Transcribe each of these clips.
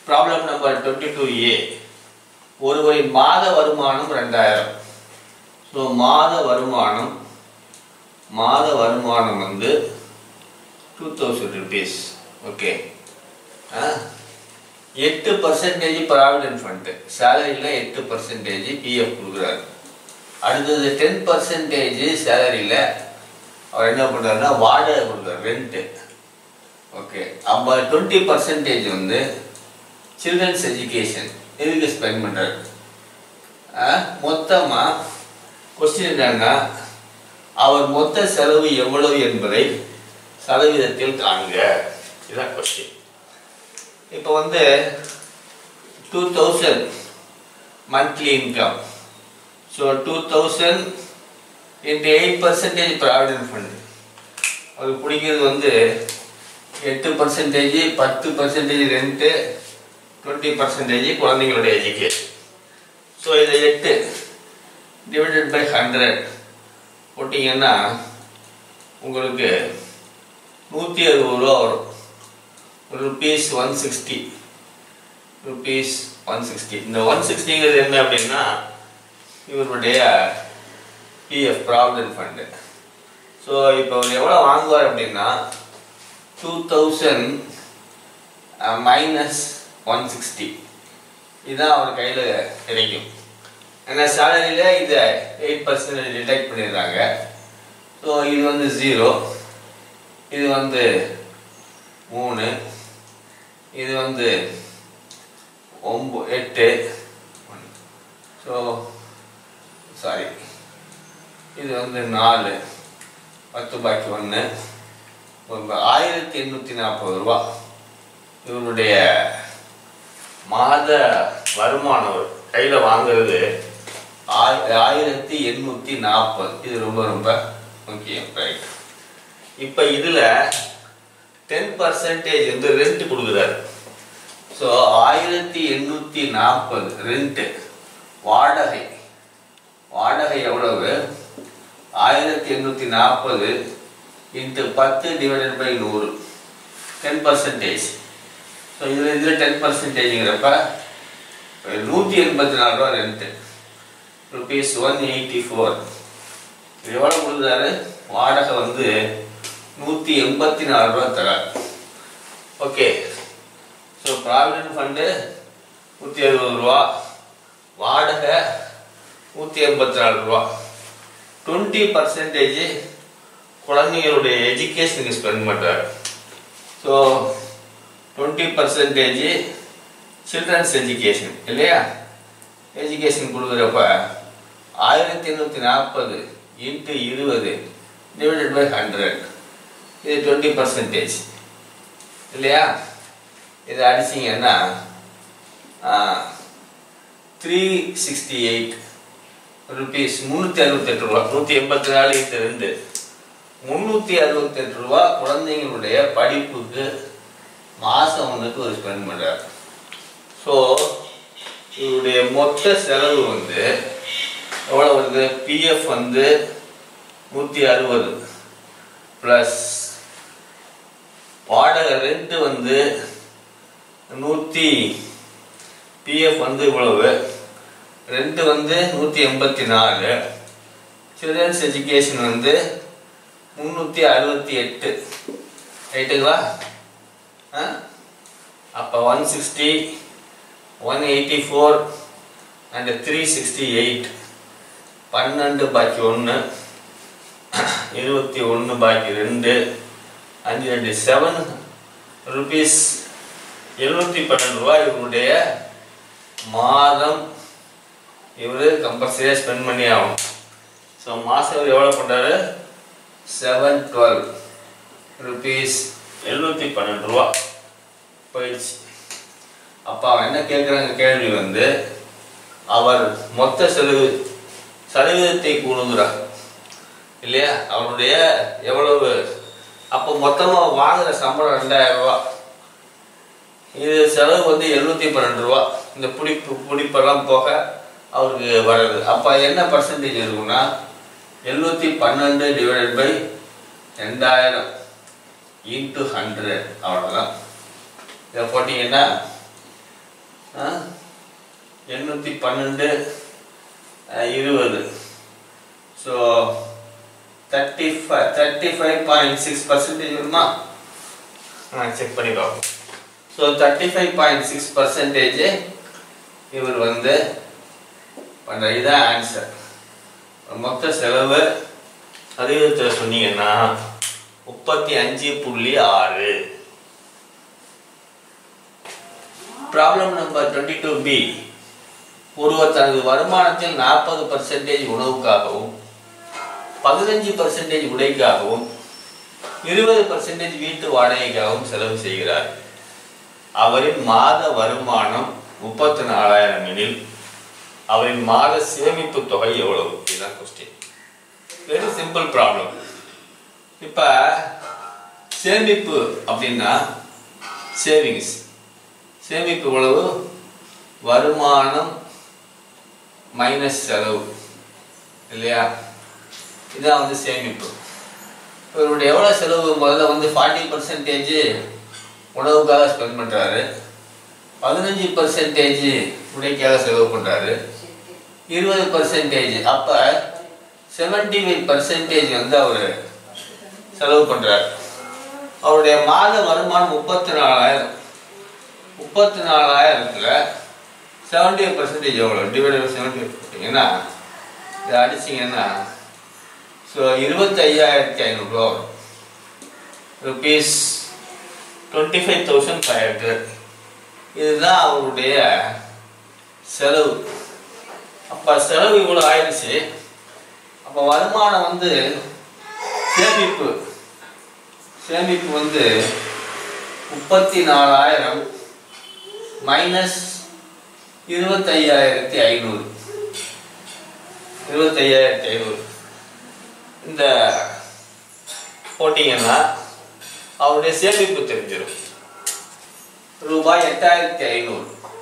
problem number twenty two A ஒருவரின் மாத வருமானம் ரெண்டாயிரம் ஸோ மாத வருமானம் மாத வருமானம் வந்து டூ தௌசண்ட் ருபீஸ் ஓகே எட்டு பர்சன்டேஜ் ப்ராவிடென்ட் ஃபண்டு சேலரியில் எட்டு பர்சன்டேஜ் பிஎஃப் கொடுக்குறாரு அடுத்தது டென் பர்சன்டேஜ் சேலரியில் அவர் என்ன பண்ணுறாருன்னா வாடகை கொடுக்குறாரு ரெண்ட்டு ஓகே அப்போ டுவெண்ட்டி பர்சன்டேஜ் வந்து சில்ட்ரன்ஸ் எஜுகேஷன் இதுக்கு ஸ்பெண்ட் பண்ணுறாரு மொத்தமாக கொஸ்டின் என்னன்னா அவர் மொத்த செலவு எவ்வளவு என்பதை சதவீதத்தில் காண்க இதுதான் கொஸ்டின் இப்போ வந்து two thousand monthly income so two thousand into eight percentage provident fund அவருக்கு பிடிக்கிறது வந்து எட்டு பர்சன்டேஜ் பத்து பர்சன்டேஜ் ரெண்ட்டு டுவெண்ட்டி பர்சன்டேஜ் குழந்தைங்களுடைய எஜுகேஷன் ஸோ இதை எட்டு டிவைடட் பை ஹண்ட்ரட் போட்டிங்கன்னா உங்களுக்கு நூற்றி அறுபது ரூபா வரும் rupees one sixty rupees one sixty இந்த ஒன் சிக்ஸ்டிங்கிறது என்ன அப்படின்னா இவருடைய பிஎஃப் ப்ராவிடன்ட் ஃபண்டு ஸோ இப்போ அவர் எவ்வளோ வாங்குவார் அப்படின்னா two thousand minus one sixty இதுதான் அவர் கையில் கிடைக்கும் ஏன்னா சேலரியில் இதை எயிட் பர்சன்டேஜ் டிடெக்ட் பண்ணிடுறாங்க ஸோ இது வந்து ஜீரோ இது வந்து மூணு இது வந்து ஒம்பு எட்டு ஸோ சாரி இது வந்து நாலு பத்து பாக்கி ஒன்று ஆயிரத்தி எண்ணூற்றி நாற்பது ரூபா இவருடைய மாத வருமானம் கையில் வாங்குறது ஆய் ஆயிரத்தி எண்ணூற்றி நாற்பது இது ரொம்ப ரொம்ப முக்கியம் ரைட் இப்போ இதில் டென் பர்சன்டேஜ் வந்து ரெண்ட் கொடுக்குறாரு ஸோ ஆயிரத்தி எண்ணூற்றி நாற்பது ரெண்ட்டு வாடகை வாடகை எவ்வளவு ஆயிரத்தி எண்ணூற்றி நாற்பது இன்ட்டு பத்து டிவைடட் பை நூறு டென் பர்சன்டேஜ் ஸோ இதில் இதில் டென் பர்சன்டேஜுங்கிறப்ப நூற்றி எண்பத்தி நாலு ரூபா rent rupees one eighty four எவ்வளோ கொடுக்குறாரு வாடகை வந்து நூற்றி எண்பத்தி நாலு ரூபா தரார் ஓகே ஸோ ப்ராவிடன்ட் ஃபண்டு நூற்றி அறுபது ரூபா வாடகை நூற்றி எண்பத்தி நாலு ரூபா டுவெண்ட்டி பர்சன்டேஜ் குழந்தைங்களுடைய எஜுகேஷனுக்கு ஸ்பெண்ட் பண்ணுறாரு so twenty percentage children's education இல்லையா எஜுகேஷன் கொடுக்குறப்ப ஆயிரத்தி எண்ணூற்றி நாற்பது இன்ட்டு இருபது டிவைடட் பை ஹண்ட்ரட் இது டுவெண்ட்டி பர்சன்டேஜ் இல்லையா இது அடிச்சிங்கன்னா த்ரீ சிக்ஸ்டி எயிட் ருபீஸ் முந்நூற்றி அறுபத்தெட்டு ரூபா நூற்றி எண்பத்தி நாலு இன்ட்டு ரெண்டு முந்நூற்றி அறுபத்தெட்டு ரூபா குழந்தைங்களுடைய படிப்புக்கு மாதம் ஒன்றுக்கு ஒரு ஸ்பெண்ட் பண்ணுறாரு ஸோ இவருடைய மொத்த செலவு வந்து எவ்வளோ வருது பிஎஃப் வந்து நூற்றி அறுபது ப்ளஸ் வாடகை ரெண்ட்டு வந்து நூற்றி பிஎஃப் வந்து இவ்வளவு ரெண்ட்டு வந்து நூற்றி எண்பத்தி நாலு சில்ட்ரன்ஸ் எஜுகேஷன் வந்து முந்நூற்றி அறுபத்தி எட்டு ரைட்டுங்களா ஆ அப்போ one sixty one eighty four and three sixty eight பன்னெண்டு பாக்கி ஒன்று இருபத்தி ஒன்று பாக்கி ரெண்டு அஞ்சு ரெண்டு செவன் ருபீஸ் எழுநூற்றி பன்னெண்டு ரூபாய் இவருடைய மாதம் இவர் கம்பல்சரியாக ஸ்பெண்ட் பண்ணி ஆகும் ஸோ மாதம் இவர் எவ்வளோ பண்ணுறாரு செவன் டுவெல் ருபீஸ் எழுநூற்றி பன்னெண்டு ரூபா போயிடுச்சு அப்போ அவன் என்ன கேட்குறாங்க கேள்வி வந்து அவர் மொத்த செலவு சதவீதத்தை கூணுங்கிறார் இல்லையா அவருடைய எவ்வளவு அப்போ மொத்தமாக வாங்குற சம்பளம் ரெண்டாயிரம் ரூபா இது செலவு வந்து எழுநூற்றி பன்னெண்டு ரூபா இந்த புடிப்பு புடிப்பெல்லாம் போக அவருக்கு வர்றது அப்போ என்ன பர்சன்டேஜ் இருக்குன்னா எழுநூற்றி பன்னெண்டு டிவைடட் பை ரெண்டாயிரம் இன்ட்டு ஹண்ட்ரட் அவ்வளோதான் இதை போட்டிங்கன்னா எண்ணூற்றி பன்னெண்டு அஹ், இருபது so thirty five thirty five point six percentage வருமா செக் பண்ணி பார்ப்போம் so thirty five point six percentage இவர் வந்து பண்ணுற இதான் ஆன்சர் மொத்த செலவு அதிகத்தில் சொன்னீங்கன்னா முப்பத்தி அஞ்சு புள்ளி ஆறு problem number twenty two B ஒருவர் தனது வருமானத்தில் நாற்பது பர்சன்டேஜ் உணவுக்காகவும் பதினஞ்சு பர்சன்டேஜ் உடைக்காகவும் இருபது பர்சன்டேஜ் வீட்டு வாடகைக்காகவும் செலவு செய்கிறார் அவரின் மாத வருமானம் முப்பத்தி நாலாயிரம் எனில் அவரின் மாத சேமிப்பு தொகை எவ்வளவு இதுதான் கொஸ்டின் வெரி சிம்பிள் ப்ராப்ளம் இப்ப சேமிப்பு அப்படின்னா சேவிங்ஸ் சேமிப்பு எவ்வளவு வருமானம் மைனஸ் செலவு இல்லையா இதான் வந்து சேமிப்பு இவருடைய எவ்வளோ செலவு முதல்ல வந்து ஃபார்ட்டி பர்சன்டேஜ் உணவுக்காக ஸ்பெண்ட் பண்ணுறாரு பதினஞ்சு பர்சன்டேஜ் உடைக்காக செலவு பண்ணுறாரு இருபது பர்சன்டேஜ் அப்போ செவன்டி ஃபைவ் பர்சன்டேஜ் வந்து அவர் செலவு பண்ணுறாரு அவருடைய மாத வருமானம் முப்பத்தி நாலாயிரம் முப்பத்தி நாலாயிரத்தில் செவன்டி ஃபைவ் பர்சன்டேஜ் எவ்வளோ டிவைட் செவன்டி ஃபைவ் போட்டிங்கன்னா இதை அடிச்சிங்கன்னா ஸோ இருபத்தையாயிரத்தி ஐநூறுரூவா வரும் rupees twenty five thousand five hundred இதுதான் அவருடைய செலவு அப்போ செலவு இவ்வளோ ஆயிடுச்சு அப்போ வருமானம் வந்து சேமிப்பு சேமிப்பு வந்து முப்பத்தி நாலாயிரம் மைனஸ் இருபத்தையாயிரத்தி ஐநூறு இருபத்தையாயிரத்தி ஐநூறு இந்த போட்டிங்கன்னா அவருடைய சேமிப்பு தெரிஞ்சிடும் ரூபாய் எட்டாயிரத்தி ஐநூறு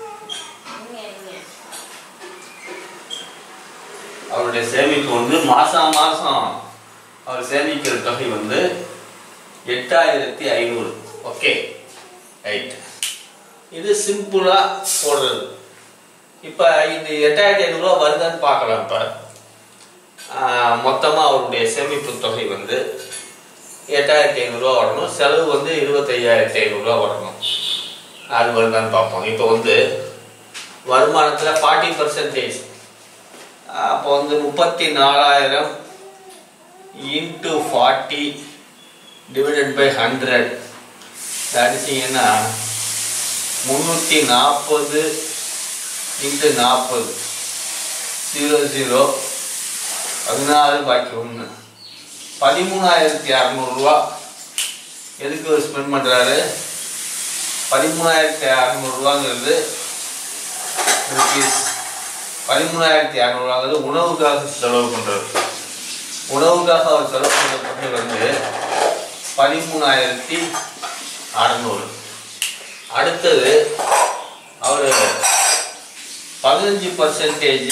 அவருடைய சேமிப்பு வந்து மாசம் மாசம் அவர் சேமிக்கிற தொகை வந்து எட்டாயிரத்தி ஐநூறு ஓகே ரைட் இது சிம்பிளா போடுறது இப்போ இந்த எட்டாயிரத்தி ஐநூறுரூவா வருதான்னு பார்க்கலாம் இப்போ மொத்தமாக அவருடைய சேமிப்பு தொகை வந்து எட்டாயிரத்தி ஐநூறுரூவா வரணும் செலவு வந்து இருபத்தையாயிரத்தி ஐநூறுரூவா வரணும் அது வருதான்னு பார்ப்போம் இப்போ வந்து வருமானத்தில் ஃபார்ட்டி பர்சன்டேஜ் அப்போ வந்து முப்பத்தி நாலாயிரம் into forty divided by hundred அடிச்சிங்கன்னா முந்நூற்றி நாற்பது இன்ட்டு நாற்பது ஜீரோ ஜீரோ பதினாறு பாக்கி ஒன்று பதிமூணாயிரத்தி அறநூறுரூவா எதுக்கு ஒரு ஸ்பெண்ட் பண்ணுறாரு பதிமூணாயிரத்தி அறநூறுரூவாங்கிறது ருபீஸ் பதிமூணாயிரத்தி அறநூறுவாங்கிறது உணவுக்காக செலவு பண்ணுறாரு உணவுக்காக அவர் செலவு பண்ணுற தொகை வந்து பதிமூணாயிரத்தி அறநூறு அடுத்தது அவர் பதினஞ்சு பர்சன்டேஜ்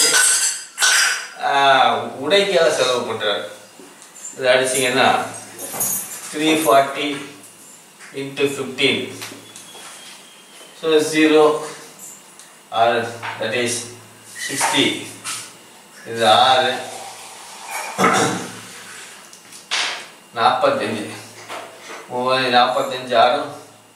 உடைக்காக செலவு பண்ணுறாரு இது அடிச்சிங்கன்னா three forty into fifteen so zero ஆறு தட் இஸ் சிக்ஸ்டி இது ஆறு நாற்பத்தஞ்சு மூணு நாற்பத்தஞ்சு ஆறும்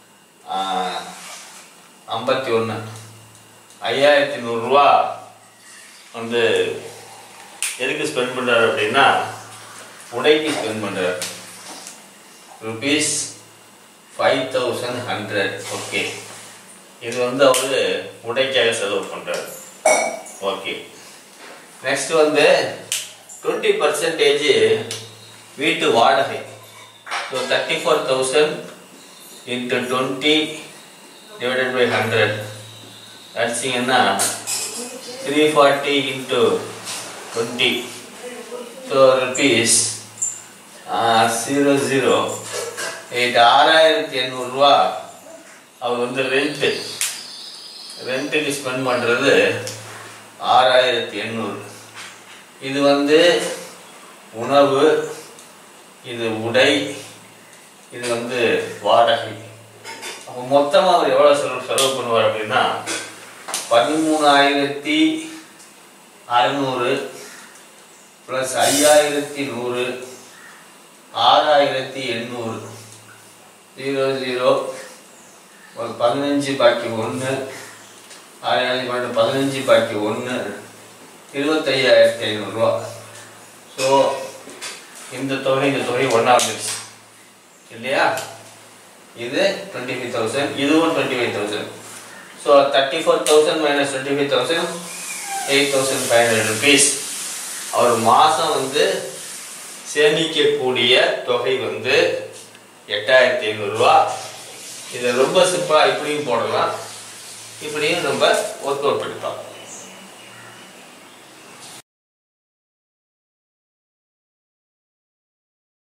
ஐம்பத்தி ஒன்று ஐயாயிரத்தி நூறுரூவா வந்து எதுக்கு ஸ்பெண்ட் பண்ணுறாரு அப்படின்னா உடைக்கு ஸ்பெண்ட் பண்ணுறாரு rupees five thousand hundred okay இது வந்து அவர் உடைக்காக செலவு பண்ணுறாரு ஓகே நெக்ஸ்ட் வந்து டுவெண்ட்டி பர்சன்டேஜ் வீட்டு வாடகை so thirty four thousand into twenty divided by hundred அடிச்சிங்கன்னா three forty into twenty so rupees zero zero eight ஆறாயிரத்தி எண்ணூறுரூவா அவர் வந்து ரெண்ட்டு ரெண்ட்டுக்கு ஸ்பெண்ட் பண்ணுறது ஆறாயிரத்தி எண்ணூறு இது வந்து உணவு இது உடை இது வந்து வாடகை அப்போ மொத்தமாக அவர் எவ்வளோ செலவு செலவு பண்ணுவார் அப்படின்னா பதிமூணாயிரத்தி அறநூறு ப்ளஸ் ஐயாயிரத்தி நூறு ஆறாயிரத்தி எண்ணூறு ஜீரோ ஜீரோ ஒரு பதினஞ்சு பாக்கி ஒன்று ஆயிரத்தி பன்னெண்டு பதினஞ்சு பாக்கி ஒன்று இருபத்தையாயிரத்தி ஐநூறுரூவா ஸோ இந்த தொகை இந்த தொகை ஒன்றா வந்துருச்சு இல்லையா இது டுவெண்ட்டி ஃபைவ் தௌசண்ட் இதுவும் twenty five thousand so thirty four thousand minus twenty five thousand eight thousand five hundred rupees அவர் மாதம் வந்து சேமிக்கக்கூடிய தொகை வந்து எட்டாயிரத்தி ஐநூறுரூவா இதை ரொம்ப சிம்பிளாக இப்படியும் போடலாம் இப்படியும் நம்ம ஒர்க் அவுட் பண்ணிக்கலாம்